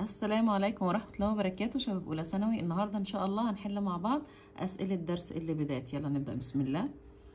السلام عليكم ورحمة الله وبركاته شباب أولى ثانوي النهاردة إن شاء الله هنحل مع بعض أسئلة درس اللبدات يلا نبدأ بسم الله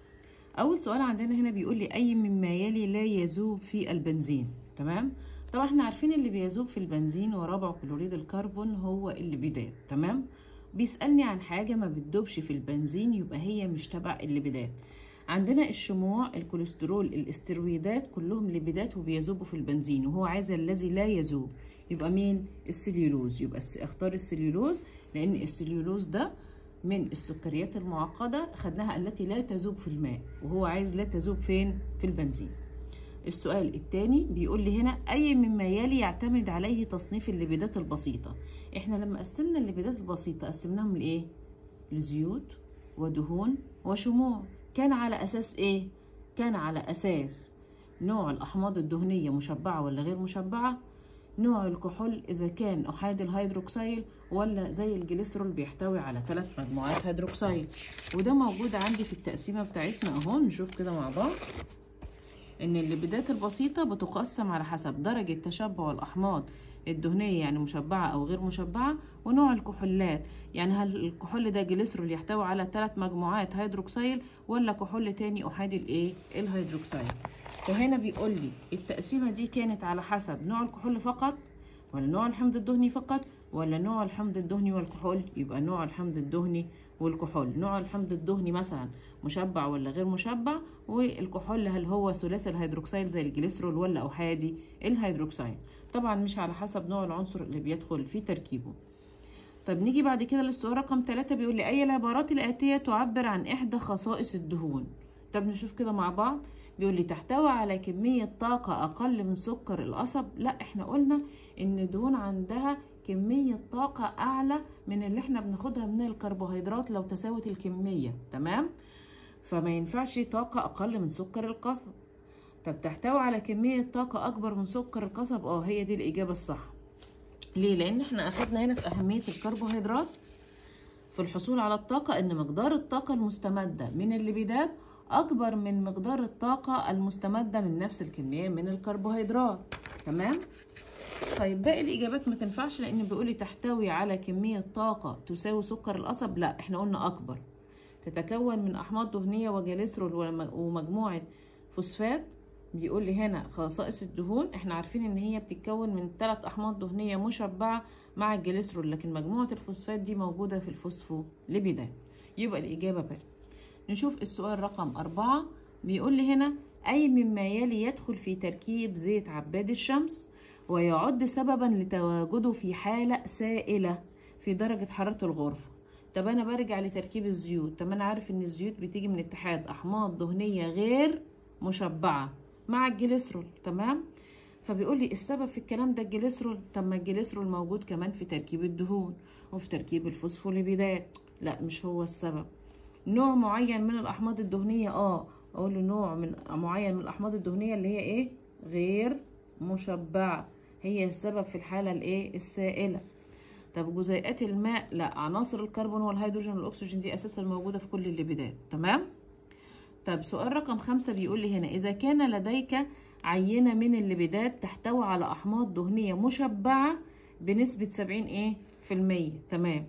أول سؤال عندنا هنا بيقول لي أي مما يلي لا يذوب في البنزين تمام طبعا احنا عارفين اللي بيذوب في البنزين ورابع كلوريد الكربون هو اللبدات تمام بيسألني عن حاجة ما بتدوبش في البنزين يبقى هي مش تبع اللبدات عندنا الشموع الكوليسترول الاسترويدات كلهم لبدات وبيذوبوا في البنزين وهو عايز الذي لا يذوب يبقى مين السليولوز يبقى اختار السليولوز لان السليولوز ده من السكريات المعقدة خدناها التي لا تذوب في الماء وهو عايز لا تذوب فين في البنزين السؤال الثاني بيقول لي هنا أي مما يلي يعتمد عليه تصنيف اللبدات البسيطة احنا لما قسمنا اللبدات البسيطة قسمناهم لإيه لزيوت ودهون وشموع كان على أساس إيه كان على أساس نوع الأحماض الدهنية مشبعة ولا غير مشبعة نوع الكحول إذا كان أحاد الهيدروكسيل ولا زي الجليسرول بيحتوي على ثلاث مجموعات هيدروكسيل وده موجود عندي في التقسيمة بتاعتنا أهو نشوف كده مع بعض إن اللبدات البسيطة بتقسم على حسب درجة تشبع الأحماض الدهنية يعني مشبعة أو غير مشبعة ونوع الكحولات يعني هل الكحول ده جليسرول يحتوي على ثلاث مجموعات هيدروكسيل ولا كحول تاني أحادي الإيه الهيدروكسيل فهنا بيقول لي التقسيمة دي كانت على حسب نوع الكحول فقط ولا نوع الحمض الدهني فقط ولا نوع الحمض الدهني والكحول يبقى نوع الحمض الدهني والكحول نوع الحمض الدهني مثلا مشبع ولا غير مشبع والكحول هل هو ثلاثي الهيدروكسيل زي الجليسرول ولا احادي الهيدروكسيل طبعا مش على حسب نوع العنصر اللي بيدخل في تركيبه طب نيجي بعد كده للسؤال رقم 3 بيقول لي اي العبارات الاتيه تعبر عن احدى خصائص الدهون طب نشوف كده مع بعض بيقول لي تحتوي على كمية طاقة أقل من سكر القصب لا احنا قلنا إن الدهون عندها كمية طاقة أعلى من اللي احنا بناخدها من الكربوهيدرات لو تساوت الكمية تمام فما ينفعش طاقة أقل من سكر القصب طب تحتوي على كمية طاقة أكبر من سكر القصب اه هي دي الإجابة الصح ليه لأن احنا أخدنا هنا في أهمية الكربوهيدرات في الحصول على الطاقة إن مقدار الطاقة المستمدة من اللبيدات أكبر من مقدار الطاقة المستمدة من نفس الكمية من الكربوهيدرات تمام؟ طيب باقي الإجابات ما تنفعش لأن بيقولي تحتوي على كمية طاقة تساوي سكر القصب لا احنا قلنا أكبر تتكون من أحماض دهنية وجليسرول ومجموعة فوسفات بيقول لي هنا خصائص الدهون احنا عارفين ان هي بتتكون من ثلاث احماض دهنيه مشبعه مع الجليسرول لكن مجموعه الفوسفات دي موجوده في الفوسفوليبيدات يبقى الاجابه ب نشوف السؤال رقم أربعة بيقول لي هنا أي مما يلي يدخل في تركيب زيت عباد الشمس ويعد سببا لتواجده في حالة سائلة في درجة حرارة الغرفة طب أنا برجع لتركيب الزيوت طب أنا عارف إن الزيوت بتيجي من اتحاد أحماض دهنية غير مشبعة مع الجليسرول تمام فبيقول لي السبب في الكلام ده الجليسرول طب ما الجليسرول موجود كمان في تركيب الدهون وفي تركيب الفوسفوليبيدات لا مش هو السبب نوع معين من الاحماض الدهنيه اه اقول له نوع من معين من الاحماض الدهنيه اللي هي ايه غير مشبعه هي السبب في الحاله الايه السائله طب جزيئات الماء لا عناصر الكربون والهيدروجين والاكسجين دي اساسا موجوده في كل اللبدات تمام طب سؤال رقم خمسة بيقول لي هنا إذا كان لديك عينة من اللبدات تحتوي على أحماض دهنية مشبعة بنسبة سبعين إيه في المية تمام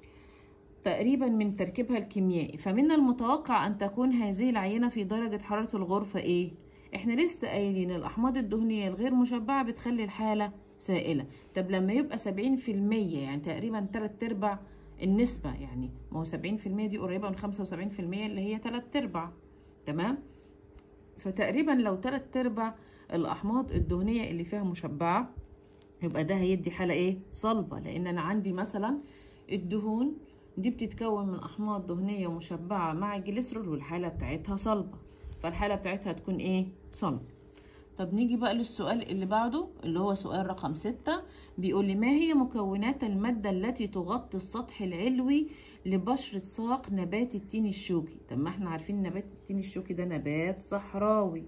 تقريبا من تركيبها الكيميائي فمن المتوقع أن تكون هذه العينة في درجة حرارة الغرفة إيه؟ إحنا لسه قايلين الأحماض الدهنية الغير مشبعة بتخلي الحالة سائلة طب لما يبقى سبعين في المية يعني تقريبا تلات أرباع النسبة يعني ما هو سبعين في المية دي قريبة من خمسة وسبعين في المية اللي هي تلات أرباع تمام؟ فتقريبا لو تلات أرباع الأحماض الدهنية اللي فيها مشبعة يبقى ده هيدي حالة إيه؟ صلبة لأن أنا عندي مثلا الدهون دي بتتكون من احماض دهنيه مشبعه مع الجليسرول والحاله بتاعتها صلبه فالحاله بتاعتها هتكون ايه صلبه طب نيجي بقى للسؤال اللي بعده اللي هو سؤال رقم ستة بيقول لي ما هي مكونات المادة التي تغطي السطح العلوي لبشرة ساق نبات التين الشوكي طب ما احنا عارفين نبات التين الشوكي ده نبات صحراوي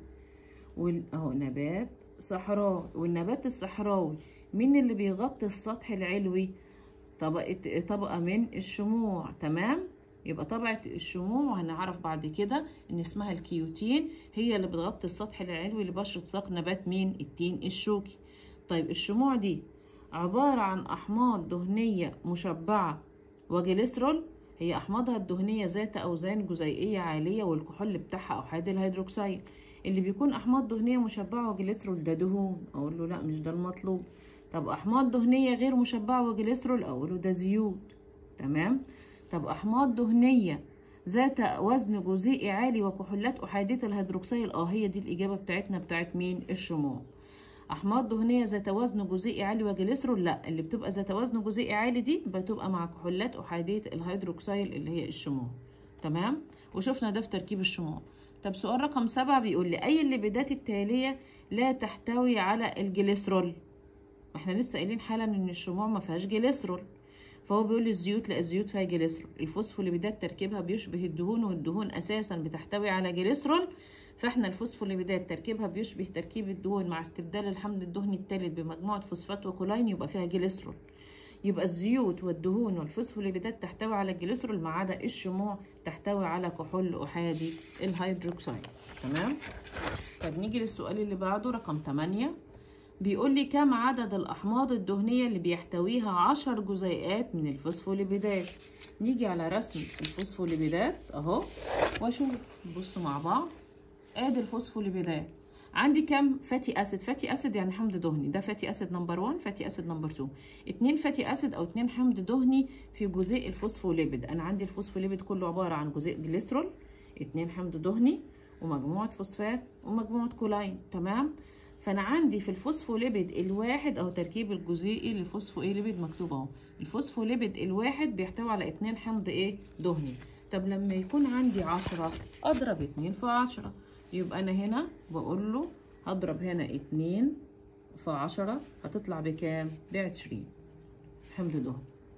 اهو نبات صحراوي والنبات الصحراوي مين اللي بيغطي السطح العلوي طبقة طبقة من الشموع تمام يبقى طبقة الشموع وهنعرف بعد كده ان اسمها الكيوتين هي اللي بتغطي السطح العلوي لبشرة ساق نبات مين التين الشوكي طيب الشموع دي عبارة عن أحماض دهنية مشبعة وجليسرول هي أحماضها الدهنية ذات أوزان جزيئية عالية والكحول بتاعها أحاد الهيدروكسيل اللي بيكون أحماض دهنية مشبعة وجليسرول ده دهون أقول له لا مش ده المطلوب طب أحماض دهنية غير مشبعة وجليسرول أقول له ده زيوت تمام طب أحماض دهنية ذات وزن جزيئي عالي وكحولات أحادية الهيدروكسيل اه هي دي الإجابة بتاعتنا بتاعت مين الشموع أحماض دهنية ذات وزن جزيئي عالي وجليسرول لا اللي بتبقى ذات وزن جزيئي عالي دي بتبقى مع كحولات أحادية الهيدروكسيل اللي هي الشموع تمام وشفنا ده في تركيب الشموع طب سؤال رقم سبعة بيقول لي أي الليبيدات التالية لا تحتوي على الجليسرول احنا لسه قايلين حالا ان الشموع ما فيهاش جليسرول فهو بيقول لي الزيوت لا الزيوت فيها جليسرول الفوسفوليبيدات تركيبها بيشبه الدهون والدهون اساسا بتحتوي على جليسرول فاحنا الفوسفوليبيدات تركيبها بيشبه تركيب الدهون مع استبدال الحمض الدهني الثالث بمجموعه فوسفات وكولاين يبقى فيها جليسرول يبقى الزيوت والدهون والفوسفوليبيدات تحتوي على الجليسرول ما عدا الشموع تحتوي على كحول احادي الهيدروكسيد تمام طب نيجي للسؤال اللي بعده رقم 8 بيقول لي كم عدد الأحماض الدهنية اللي بيحتويها عشر جزيئات من الفوسفوليبيدات نيجي على رسم الفوسفوليبيدات أهو وأشوف بصوا مع بعض آدي الفوسفوليبيدات عندي كم فاتي اسيد فاتي اسيد يعني حمض دهني ده فاتي اسيد نمبر 1 فاتي اسيد نمبر 2 اتنين فاتي اسيد او اتنين حمض دهني في جزيء الفوسفوليبيد انا عندي الفوسفوليبيد كله عباره عن جزيء جليسرول اتنين حمض دهني ومجموعه فوسفات ومجموعه كولاين تمام فانا عندي في الفوسفوليبيد الواحد او تركيب الجزيئي للفوسفوليبيد مكتوب اهو الفوسفوليبيد الواحد بيحتوي على اتنين حمض ايه دهني طب لما يكون عندي عشرة اضرب اتنين في عشرة يبقى انا هنا بقول له هضرب هنا اتنين في عشرة هتطلع بكام بعشرين حمض دهني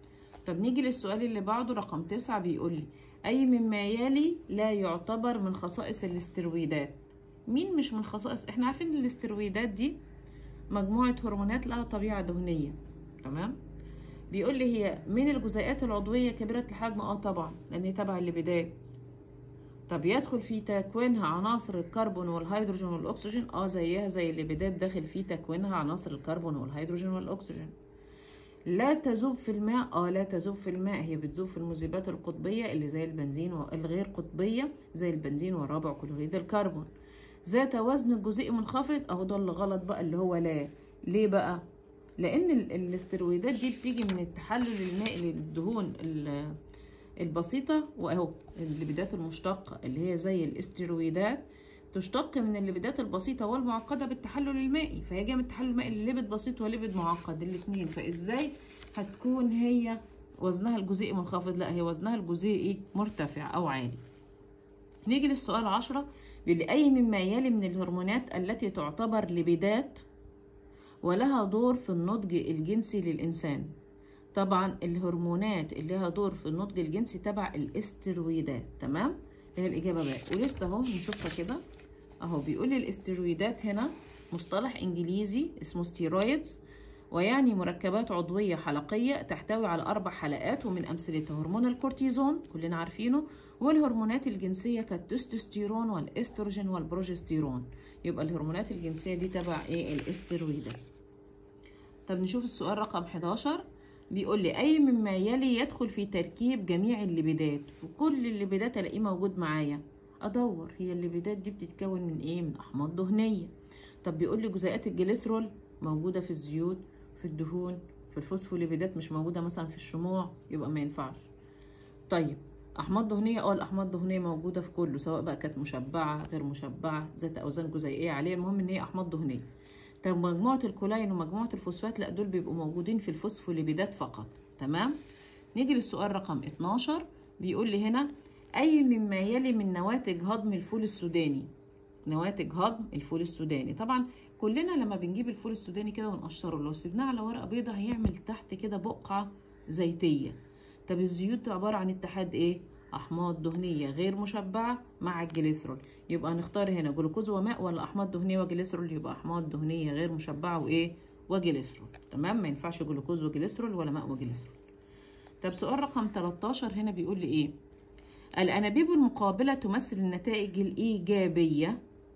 طب نيجي للسؤال اللي بعده رقم تسعة بيقول لي أي مما يلي لا يعتبر من خصائص الاسترويدات مين مش من خصائص احنا عارفين ان الاسترويدات دي مجموعة هرمونات لها طبيعة دهنية تمام بيقول لي هي من الجزيئات العضوية كبيرة الحجم اه طبعا لان هي تبع الليبيدات طب يدخل في تكوينها عناصر الكربون والهيدروجين والاكسجين اه زيها زي الليبيدات داخل في تكوينها عناصر الكربون والهيدروجين والاكسجين لا تذوب في الماء اه لا تذوب في الماء هي بتذوب في المذيبات القطبية اللي زي البنزين والغير قطبية زي البنزين والرابع كلوريد الكربون ذات وزن جزيئي منخفض اهو ده اللي غلط بقى اللي هو لا ليه بقى لان الاسترويدات دي بتيجي من التحلل المائي للدهون البسيطة واهو الليبيدات المشتقة اللي هي زي الاسترويدات تشتق من الليبيدات البسيطة والمعقدة بالتحلل المائي فهي جاية من التحلل المائي لليبيد بسيط وليبيد معقد الاتنين فازاي هتكون هي وزنها الجزيئي منخفض لا هي وزنها الجزيئي مرتفع او عالي نيجي للسؤال عشرة بيقول لي أي مما يلي من الهرمونات التي تعتبر لبيدات ولها دور في النضج الجنسي للإنسان طبعا الهرمونات اللي لها دور في النضج الجنسي تبع الاسترويدات تمام هي الإجابة بقى ولسه اهو نشوفها كده اهو بيقول لي الاسترويدات هنا مصطلح إنجليزي اسمه ستيرويدز ويعني مركبات عضوية حلقية تحتوي على أربع حلقات ومن أمثلتها هرمون الكورتيزون كلنا عارفينه والهرمونات الجنسية كالتستوستيرون والإستروجين والبروجستيرون يبقى الهرمونات الجنسية دي تبع إيه الاسترويدات طب نشوف السؤال رقم 11 بيقول لي أي مما يلي يدخل في تركيب جميع الليبيدات في كل الليبيدات ألاقيه موجود معايا أدور هي الليبيدات دي بتتكون من إيه من أحماض دهنية طب بيقول لي جزيئات الجليسرول موجودة في الزيوت في الدهون في الفوسفوليبيدات مش موجودة مثلا في الشموع يبقى ما ينفعش طيب احماض دهنيه اه الاحماض الدهنيه موجوده في كله سواء بقى كانت مشبعه غير مشبعه ذات اوزان جزيئيه عاليه المهم ان هي احماض دهنيه طب مجموعه الكولاين ومجموعه الفوسفات لا دول بيبقوا موجودين في الفوسفوليبيدات فقط تمام نيجي للسؤال رقم 12 بيقول لي هنا اي مما يلي من نواتج هضم الفول السوداني نواتج هضم الفول السوداني طبعا كلنا لما بنجيب الفول السوداني كده ونقشره لو سيبناه على ورقه بيضه هيعمل تحت كده بقعه زيتيه طب الزيوت عباره عن اتحاد ايه احماض دهنيه غير مشبعه مع الجليسرول يبقى نختار هنا جلوكوز وماء ولا احماض دهنيه وجليسرول يبقى احماض دهنيه غير مشبعه وايه وجليسرول تمام ما ينفعش جلوكوز وجليسرول ولا ماء وجليسرول طب سؤال رقم 13 هنا بيقول لي ايه الانابيب المقابله تمثل النتائج الايجابيه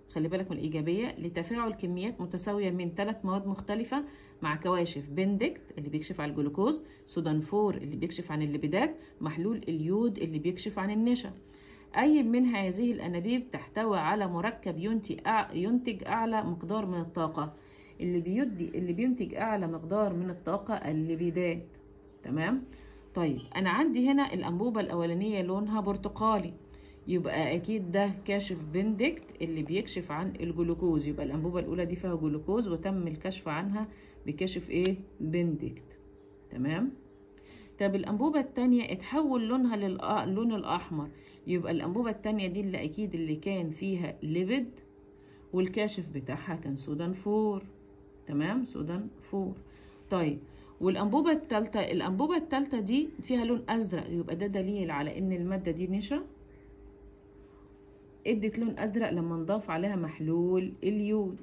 خلي بالك من الإيجابية لتفاعل كميات متساوية من ثلاث مواد مختلفة مع كواشف بندكت اللي بيكشف على الجلوكوز سودانفور اللي بيكشف عن الليبيدات محلول اليود اللي بيكشف عن النشا أي من هذه الأنابيب تحتوي على مركب ينتج أعلى مقدار من الطاقة اللي بيدي اللي بينتج أعلى مقدار من الطاقة الليبيدات تمام طيب أنا عندي هنا الأنبوبة الأولانية لونها برتقالي يبقى اكيد ده كاشف بندكت اللي بيكشف عن الجلوكوز يبقى الانبوبه الاولى دي فيها جلوكوز وتم الكشف عنها بكشف ايه بندكت تمام طب الانبوبه التانية اتحول لونها للون الاحمر يبقى الانبوبه التانية دي اللي اكيد اللي كان فيها ليبيد والكاشف بتاعها كان سودان فور تمام سودان فور طيب والانبوبه التالتة الانبوبه التالتة دي فيها لون ازرق يبقى ده دليل على ان الماده دي نشا ادت لون ازرق لما نضاف عليها محلول اليود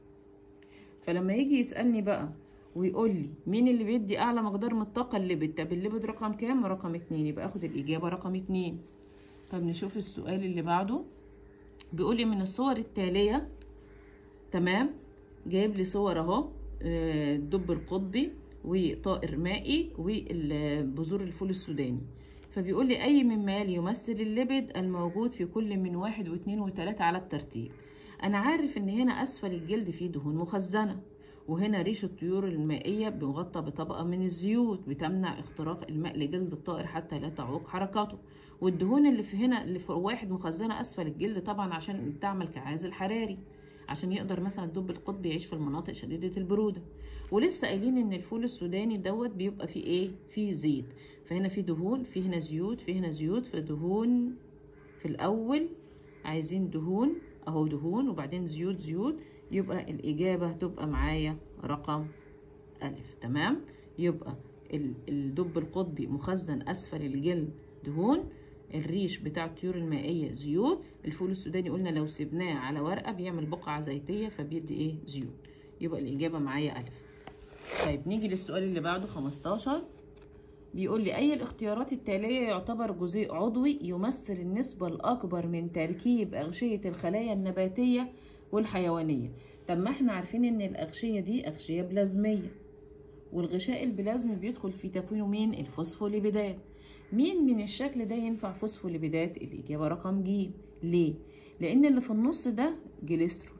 فلما يجي يسالني بقى ويقول لي مين اللي بيدي اعلى مقدار من الطاقه الليبيد طب الليبيد رقم كام رقم اتنين يبقى اخد الاجابه رقم اتنين طب نشوف السؤال اللي بعده بيقول لي من الصور التاليه تمام جايب لي صور اهو الدب القطبي وطائر مائي وبذور الفول السوداني فبيقول لي أي مما يلي يمثل الليبيد الموجود في كل من واحد واثنين وثلاثة على الترتيب أنا عارف إن هنا أسفل الجلد فيه دهون مخزنة وهنا ريش الطيور المائية مغطى بطبقة من الزيوت بتمنع اختراق الماء لجلد الطائر حتى لا تعوق حركاته والدهون اللي في هنا اللي في واحد مخزنة أسفل الجلد طبعا عشان تعمل كعازل حراري عشان يقدر مثلا الدب القطبي يعيش في المناطق شديدة البرودة ولسه قايلين ان الفول السوداني دوت بيبقى فيه ايه فيه زيت فهنا في دهون في هنا زيوت في هنا زيوت فدهون في الاول عايزين دهون اهو دهون وبعدين زيوت زيوت يبقى الاجابة هتبقى معايا رقم الف تمام يبقى الدب القطبي مخزن اسفل الجلد دهون الريش بتاع الطيور المائية زيوت الفول السوداني قلنا لو سبناه على ورقة بيعمل بقعة زيتية فبيدي ايه زيوت يبقى الإجابة معايا ألف طيب نيجي للسؤال اللي بعده 15 بيقول لي أي الاختيارات التالية يعتبر جزيء عضوي يمثل النسبة الأكبر من تركيب أغشية الخلايا النباتية والحيوانية طب ما احنا عارفين ان الأغشية دي أغشية بلازمية والغشاء البلازمي بيدخل في تكوينه مين الفوسفوليبيدات مين من الشكل ده ينفع فوسفوليبيدات الإجابة رقم ج ليه؟ لأن اللي في النص ده جليسترول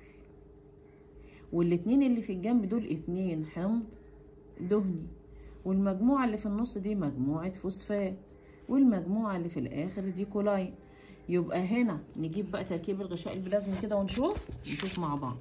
والاتنين اللي في الجنب دول اتنين حمض دهني والمجموعة اللي في النص دي مجموعة فوسفات والمجموعة اللي في الآخر دي كولاين يبقى هنا نجيب بقى تركيب الغشاء البلازمي كده ونشوف نشوف مع بعض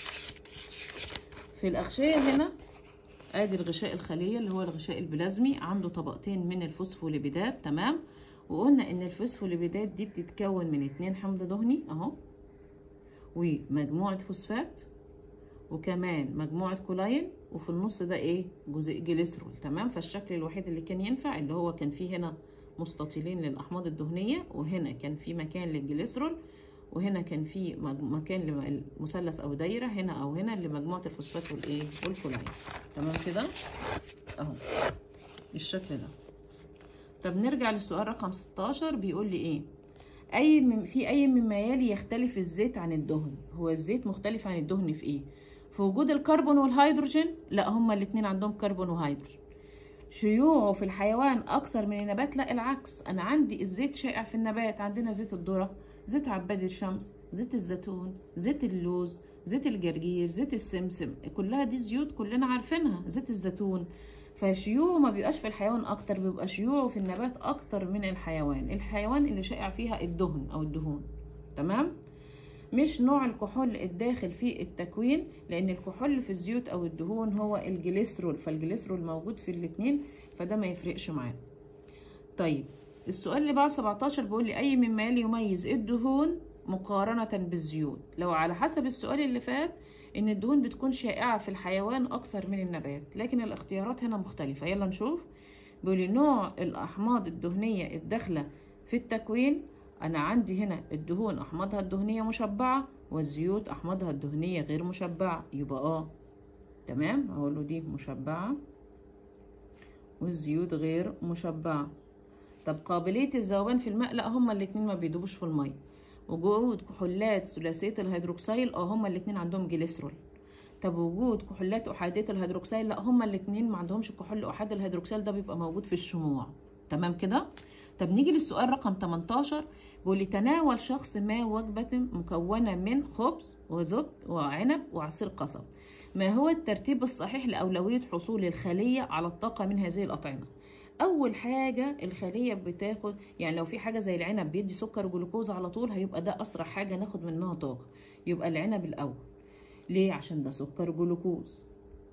في الأغشية هنا ادي الغشاء الخلية اللي هو الغشاء البلازمي عنده طبقتين من الفوسفوليبيدات تمام وقلنا ان الفوسفوليبيدات دي بتتكون من اتنين حمض دهني اهو ومجموعة فوسفات وكمان مجموعة كولاين وفي النص ده ايه جزيء جليسرول تمام فالشكل الوحيد اللي كان ينفع اللي هو كان فيه هنا مستطيلين للأحماض الدهنية وهنا كان في مكان للجليسرول وهنا كان في مكان لمثلث او دايره هنا او هنا لمجموعه الفوسفات والايه والكولاين تمام كده اهو بالشكل ده طب نرجع للسؤال رقم 16 بيقول لي ايه اي من في اي مما يلي يختلف الزيت عن الدهن هو الزيت مختلف عن الدهن في ايه في وجود الكربون والهيدروجين لا هما الاثنين عندهم كربون وهيدروجين شيوعه في الحيوان اكثر من النبات لا العكس انا عندي الزيت شائع في النبات عندنا زيت الذره زيت عباد الشمس زيت الزيتون زيت اللوز زيت الجرجير زيت السمسم كلها دي زيوت كلنا عارفينها زيت الزيتون فشيوعه ما بيبقاش في الحيوان اكتر بيبقى شيوعه في النبات اكتر من الحيوان الحيوان اللي شائع فيها الدهن او الدهون تمام مش نوع الكحول الداخل في التكوين لان الكحول في الزيوت او الدهون هو الجليسرول فالجليسرول موجود في الاتنين فده ما يفرقش معانا طيب السؤال اللي بعد 17 بيقول لي اي مما يلي يميز الدهون مقارنة بالزيوت لو على حسب السؤال اللي فات ان الدهون بتكون شائعة في الحيوان اكثر من النبات لكن الاختيارات هنا مختلفة يلا نشوف بيقول لي نوع الاحماض الدهنية الداخلة في التكوين انا عندي هنا الدهون احماضها الدهنية مشبعة والزيوت احماضها الدهنية غير مشبعة يبقى اه تمام اقول له دي مشبعة والزيوت غير مشبعة طب قابلية الذوبان في الماء لا هما الاتنين ما بيدوبوش في المية وجود كحولات ثلاثيه الهيدروكسيل اه هما الاثنين عندهم جليسرول طب وجود كحولات احاديه الهيدروكسيل لا هما الاثنين ما عندهمش كحول احاد الهيدروكسيل ده بيبقى موجود في الشموع تمام كده طب نيجي للسؤال رقم 18 بيقول لي تناول شخص ما وجبة مكونة من خبز وزبد وعنب وعصير قصب ما هو الترتيب الصحيح لأولوية حصول الخلية على الطاقة من هذه الأطعمة أول حاجة الخلية بتاخد يعني لو في حاجة زي العنب بيدي سكر وجلوكوز على طول هيبقى ده أسرع حاجة ناخد منها طاقة يبقى العنب الأول ليه عشان ده سكر جلوكوز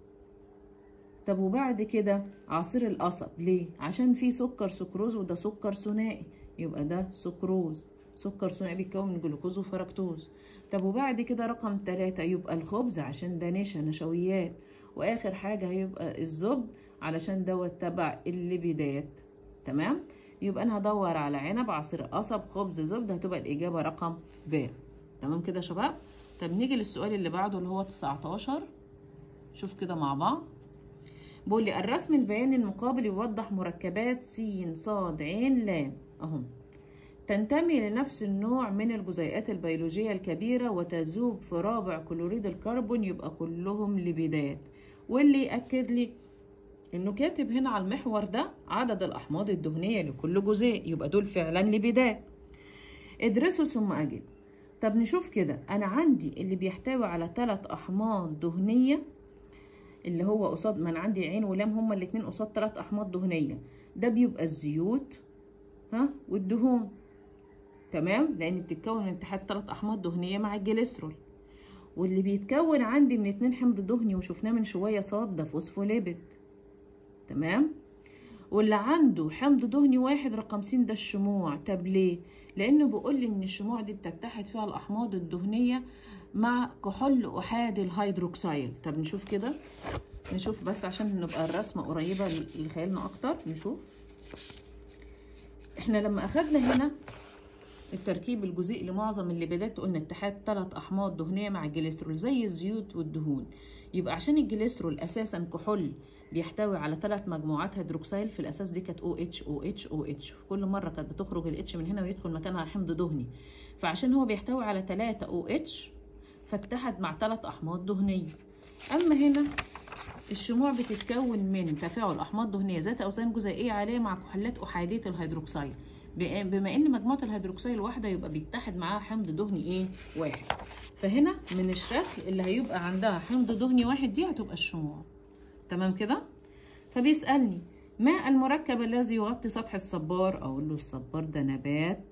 طب وبعد كده عصير القصب ليه عشان فيه سكر سكروز وده سكر ثنائي يبقى ده سكروز سكر ثنائي بيتكون من جلوكوز وفركتوز طب وبعد كده رقم ثلاثة يبقى الخبز عشان ده نشا نشويات واخر حاجة هيبقى الزبد علشان دوت تبع الليبيدات تمام يبقى انا هدور على عنب عصير قصب خبز زبد هتبقى الاجابة رقم ب تمام كده يا شباب طب نيجي للسؤال اللي بعده اللي هو 19 شوف كده مع بعض بيقول لي الرسم البياني المقابل يوضح مركبات س ص ع ل اهم تنتمي لنفس النوع من الجزيئات البيولوجية الكبيرة وتذوب في رابع كلوريد الكربون يبقى كلهم لبيدات واللي يأكد لي انه كاتب هنا على المحور ده عدد الاحماض الدهنية لكل جزيء يبقى دول فعلا لبيدات ادرسوا ثم اجب طب نشوف كده انا عندي اللي بيحتوي على ثلاث احماض دهنيه اللي هو قصاد ما انا عندي عين ولام هما الاتنين قصاد ثلاث احماض دهنيه ده بيبقى الزيوت ها والدهون تمام لان بتتكون من اتحاد ثلاث احماض دهنيه مع الجليسرول واللي بيتكون عندي من اتنين حمض دهني وشفناه من شويه صاد ده فوسفوليبيد تمام واللي عنده حمض دهني واحد رقم س ده الشموع طب ليه لانه بيقول لي ان الشموع دي بتتحد فيها الاحماض الدهنيه مع كحول احاد الهيدروكسيل طب نشوف كده نشوف بس عشان نبقى الرسمه قريبه لخيالنا اكتر نشوف احنا لما اخدنا هنا التركيب الجزيئي لمعظم الليبيدات قلنا اتحاد ثلاث احماض دهنيه مع الجليسرول زي الزيوت والدهون يبقى عشان الجليسرول اساسا كحول بيحتوي على ثلاث مجموعات هيدروكسيل في الاساس دي كانت او اتش او اتش او اتش في كل مره كانت بتخرج الاتش من هنا ويدخل مكانها حمض دهني فعشان هو بيحتوي على 3 او اتش فاتحد مع ثلاث احماض دهنيه اما هنا الشموع بتتكون من تفاعل احماض دهنيه ذات اوزان جزيئيه عاليه مع كحولات احاديه الهيدروكسيل بما ان مجموعه الهيدروكسيل الواحده يبقى بيتحد معاها حمض دهني ايه واحد فهنا من الشكل اللي هيبقى عندها حمض دهني واحد دي هتبقى الشموع تمام كده فبيسالني ما المركب الذي يغطي سطح الصبار اقول له الصبار ده نبات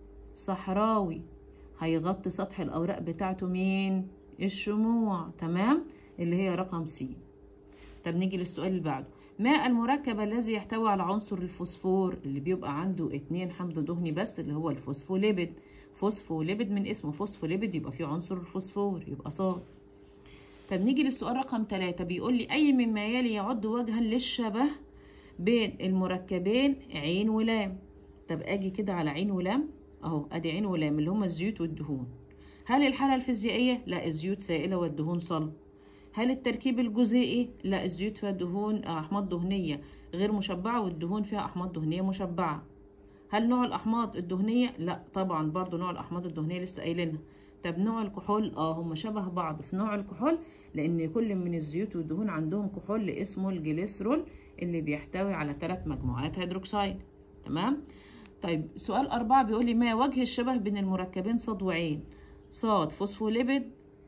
صحراوي هيغطي سطح الاوراق بتاعته مين الشموع تمام اللي هي رقم سي طب نيجي للسؤال اللي بعده ما المركب الذي يحتوي على عنصر الفوسفور اللي بيبقى عنده اتنين حمض دهني بس اللي هو الفوسفوليبيد فوسفوليبيد من اسمه فوسفوليبيد يبقى فيه عنصر الفوسفور يبقى صاد طب نيجي للسؤال رقم ثلاثة بيقول لي أي مما يلي يعد وجها للشبه بين المركبين عين ولام طب أجي كده على عين ولام أهو أدي عين ولام اللي هما الزيوت والدهون هل الحالة الفيزيائية؟ لا الزيوت سائلة والدهون صلب هل التركيب الجزيئي؟ لا الزيوت فيها دهون أحماض دهنية غير مشبعة والدهون فيها أحماض دهنية مشبعة هل نوع الأحماض الدهنية؟ لا طبعا برضو نوع الأحماض الدهنية لسه قايلينها طب نوع الكحول اه هم شبه بعض في نوع الكحول لان كل من الزيوت والدهون عندهم كحول اسمه الجليسرول اللي بيحتوي على ثلاث مجموعات هيدروكسيد تمام طيب سؤال أربعة بيقول لي ما وجه الشبه بين المركبين صاد وعين صاد فوسفوليبيد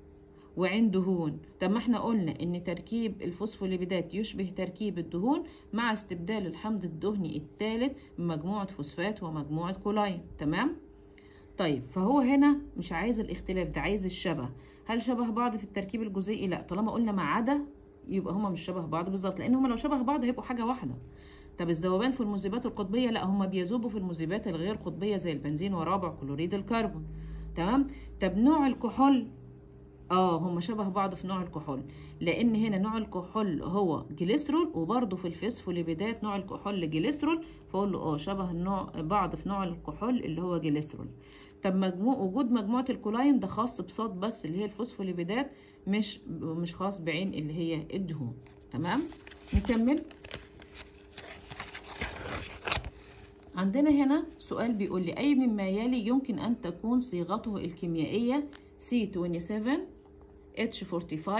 وعين دهون طب ما احنا قلنا ان تركيب الفوسفوليبيدات يشبه تركيب الدهون مع استبدال الحمض الدهني الثالث بمجموعة فوسفات ومجموعة كولاين تمام طيب فهو هنا مش عايز الاختلاف ده عايز الشبه هل شبه بعض في التركيب الجزيئي لا طالما قلنا ما عدا يبقى هما مش شبه بعض بالظبط لان هما لو شبه بعض هيبقوا حاجه واحده طب الذوبان في المذيبات القطبيه لا هما بيذوبوا في المذيبات الغير قطبيه زي البنزين ورابع كلوريد الكربون تمام طب نوع الكحول اه هما شبه بعض في نوع الكحول لان هنا نوع الكحول هو جليسرول وبرده في الفسفوليبيدات نوع الكحول جليسرول فاقول له اه شبه النوع بعض في نوع الكحول اللي هو جليسرول طب مجموع وجود مجموعه الكولاين ده خاص بصاد بس اللي هي الفوسفوليبيدات مش مش خاص بعين اللي هي الدهون تمام نكمل عندنا هنا سؤال بيقول لي أي مما يلي يمكن أن تكون صيغته الكيميائية C27 H45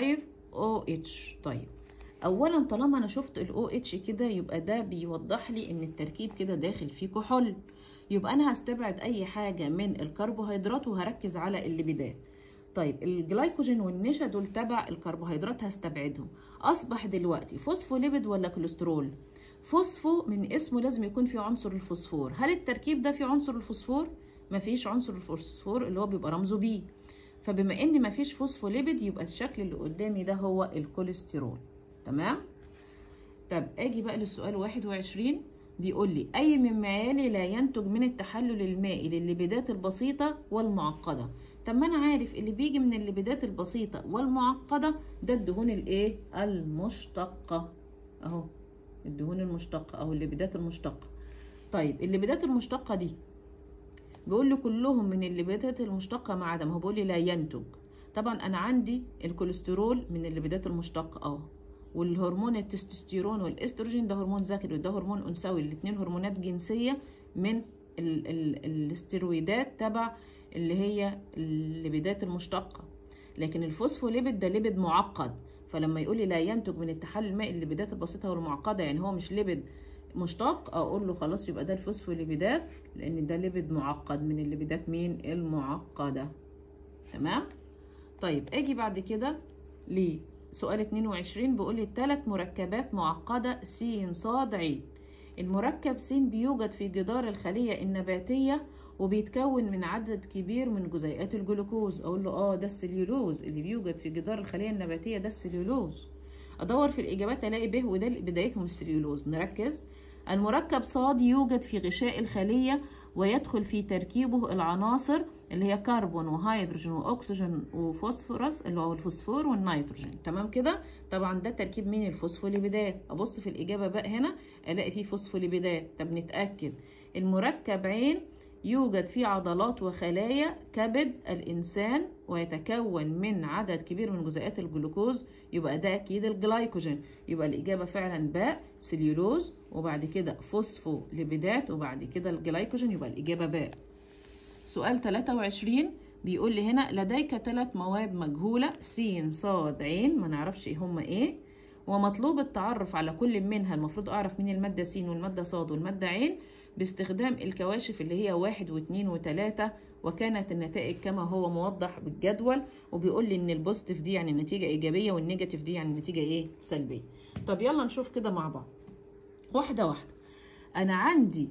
OH طيب أولا طالما أنا شفت ال OH كده يبقى ده بيوضح لي إن التركيب كده داخل فيه كحول يبقى أنا هستبعد أي حاجة من الكربوهيدرات وهركز على الليبيدات طيب الجلايكوجين والنشا دول تبع الكربوهيدرات هستبعدهم أصبح دلوقتي فوسفوليبيد ولا كوليسترول فوسفو من اسمه لازم يكون فيه عنصر الفوسفور هل التركيب ده فيه عنصر الفوسفور مفيش عنصر الفوسفور اللي هو بيبقى رمزه بي فبما ان مفيش فوسفوليبيد يبقى الشكل اللي قدامي ده هو الكوليسترول تمام طب اجي بقى للسؤال 21 بيقول لي اي مما يلي لا ينتج من التحلل المائي للليبيدات البسيطه والمعقده طب ما انا عارف اللي بيجي من الليبيدات البسيطه والمعقده ده الدهون الايه المشتقه اهو الدهون المشتقة أو الليبيدات المشتقة طيب الليبيدات المشتقة دي بيقول لي كلهم من الليبيدات المشتقة ما عدا ما هو بيقول لي لا ينتج طبعا أنا عندي الكوليسترول من الليبيدات المشتقة أهو والهرمون التستوستيرون والاستروجين ده هرمون ذكري وده هرمون أنثوي الاتنين هرمونات جنسية من ال ال الاسترويدات تبع اللي هي الليبيدات المشتقة لكن الفوسفوليبيد ده ليبيد معقد فلما يقول لي لا ينتج من التحلل المائي الليبيدات البسيطه والمعقده يعني هو مش ليبيد مشتق اقول له خلاص يبقى ده الفوسفوليبيدات لان ده ليبيد معقد من الليبيدات مين المعقده تمام طيب اجي بعد كده لسؤال 22 بيقول لي ثلاث مركبات معقده س ص ع المركب س بيوجد في جدار الخليه النباتيه وبيتكون من عدد كبير من جزيئات الجلوكوز اقول له اه ده السليولوز اللي بيوجد في جدار الخليه النباتيه ده السليولوز ادور في الاجابات الاقي به وده بدايتهم السليولوز نركز المركب صاد يوجد في غشاء الخليه ويدخل في تركيبه العناصر اللي هي كربون وهيدروجين واكسجين وفوسفورس اللي هو الفوسفور والنيتروجين تمام كده طبعا ده تركيب مين الفوسفوليبيدات ابص في الاجابه بقى هنا الاقي فيه فوسفوليبيدات طب نتاكد المركب عين يوجد في عضلات وخلايا كبد الإنسان ويتكون من عدد كبير من جزيئات الجلوكوز يبقى ده أكيد الجلايكوجين يبقى الإجابة فعلا باء سليولوز وبعد كده فوسفوليبيدات وبعد كده الجلايكوجين يبقى الإجابة باء سؤال 23 بيقول لي هنا لديك ثلاث مواد مجهولة س ص ع ما نعرفش ايه هما ايه ومطلوب التعرف على كل منها المفروض اعرف مين المادة س والمادة ص والمادة ع باستخدام الكواشف اللي هي واحد واثنين وثلاثة وكانت النتائج كما هو موضح بالجدول وبيقول لي ان البوزيتيف دي يعني النتيجة ايجابية والنيجاتيف دي يعني النتيجة ايه سلبية طب يلا نشوف كده مع بعض واحدة واحدة انا عندي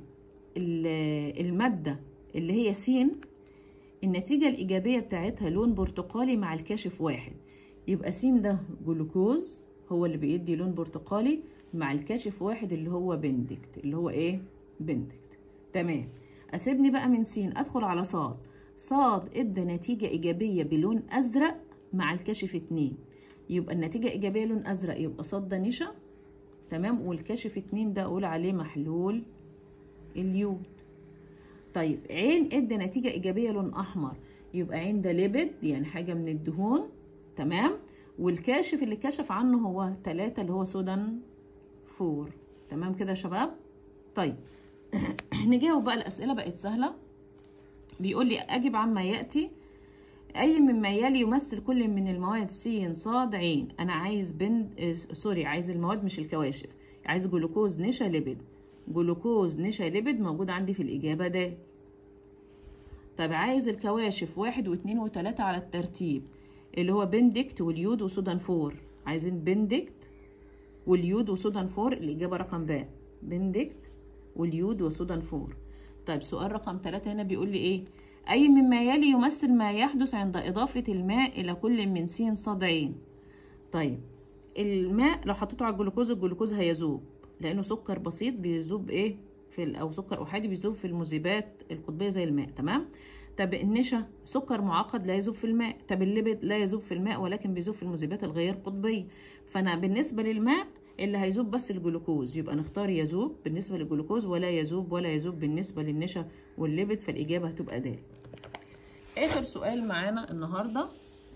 المادة اللي هي س النتيجة الإيجابية بتاعتها لون برتقالي مع الكاشف واحد يبقى س ده جلوكوز هو اللي بيدي لون برتقالي مع الكاشف واحد اللي هو بندكت اللي هو ايه بندكت تمام اسيبني بقى من س ادخل على صاد صاد ادى نتيجة ايجابية بلون ازرق مع الكاشف اتنين يبقى النتيجة ايجابية لون ازرق يبقى صاد ده نشا تمام والكاشف اتنين ده اقول عليه محلول اليود طيب عين ادى نتيجة ايجابية لون احمر يبقى عين ده ليبيد يعني حاجة من الدهون تمام والكاشف اللي كشف عنه هو تلاتة اللي هو سودان فور تمام كده يا شباب طيب نجاوب بقى الأسئلة بقت سهلة بيقول لي أجب عما يأتي أي مما يلي يمثل كل من المواد س ص ع أنا عايز بند آه سوري عايز المواد مش الكواشف عايز جلوكوز نشا ليبيد جلوكوز نشا ليبيد موجود عندي في الإجابة ده طب عايز الكواشف واحد واثنين وثلاثة على الترتيب اللي هو بندكت واليود وسودان فور عايزين بندكت واليود وسودان فور الإجابة رقم باء بندكت واليود وسودان فور طيب سؤال رقم ثلاثة هنا بيقول لي ايه أي مما يلي يمثل ما يحدث عند إضافة الماء إلى كل من س ص ع طيب الماء لو حطيته على الجلوكوز الجلوكوز هيذوب لأنه سكر بسيط بيذوب ايه في أو سكر أحادي بيذوب في المذيبات القطبية زي الماء تمام طب النشا سكر معقد لا يذوب في الماء طب الليبيد لا يذوب في الماء ولكن بيذوب في المذيبات الغير قطبية فأنا بالنسبة للماء اللي هيذوب بس الجلوكوز يبقى نختار يذوب بالنسبة للجلوكوز ولا يذوب ولا يذوب بالنسبة للنشا والليبيد فالإجابة هتبقى د آخر سؤال معانا النهاردة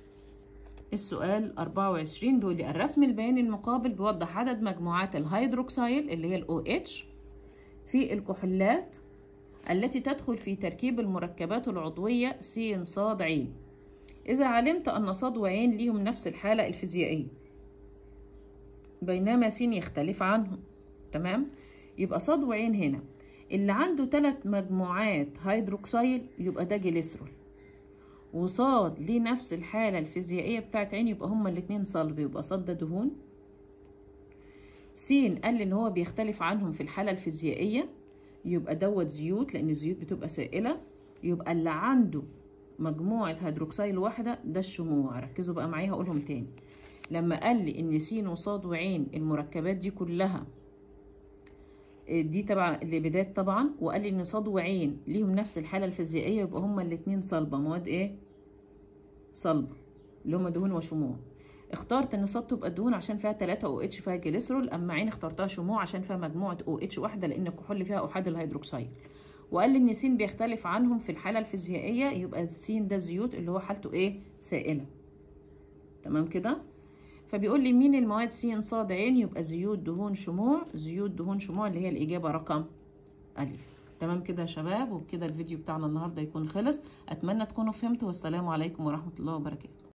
السؤال 24 بيقول لي الرسم البياني المقابل بيوضح عدد مجموعات الهيدروكسيل اللي هي ال OH في الكحولات التي تدخل في تركيب المركبات العضوية س ص ع إذا علمت أن ص وعين ليهم نفس الحالة الفيزيائية بينما س يختلف عنهم تمام يبقى ص وعين هنا اللي عنده ثلاث مجموعات هيدروكسيل يبقى ده جليسرول وصاد ليه نفس الحالة الفيزيائية بتاعت عين يبقى هما الاتنين صلب يبقى صاد ده دهون س قال لي ان هو بيختلف عنهم في الحالة الفيزيائية يبقى دوت زيوت لان الزيوت بتبقى سائلة يبقى اللي عنده مجموعة هيدروكسيل واحدة ده الشموع ركزوا بقى معايا هقولهم تاني لما قال لي ان س وصاد وعين المركبات دي كلها دي تبع الليبيدات طبعا وقال لي ان صاد وعين ليهم نفس الحاله الفيزيائيه يبقى هما الاثنين صلبه مواد ايه صلبه اللي هما دهون وشموع اخترت ان صاد تبقى دهون عشان فيها 3 او اتش فيها جليسرول اما عين اخترتها شموع عشان فيها مجموعه او اتش واحده لان الكحول فيها احاد الهيدروكسيد وقال لي ان س بيختلف عنهم في الحاله الفيزيائيه يبقى س ده زيوت اللي هو حالته ايه سائله تمام كده فبيقول لي مين المواد س ص ع يبقى زيوت دهون شموع زيوت دهون شموع اللي هي الإجابة رقم ألف تمام كده يا شباب وبكده الفيديو بتاعنا النهاردة يكون خلص أتمنى تكونوا فهمتوا والسلام عليكم ورحمة الله وبركاته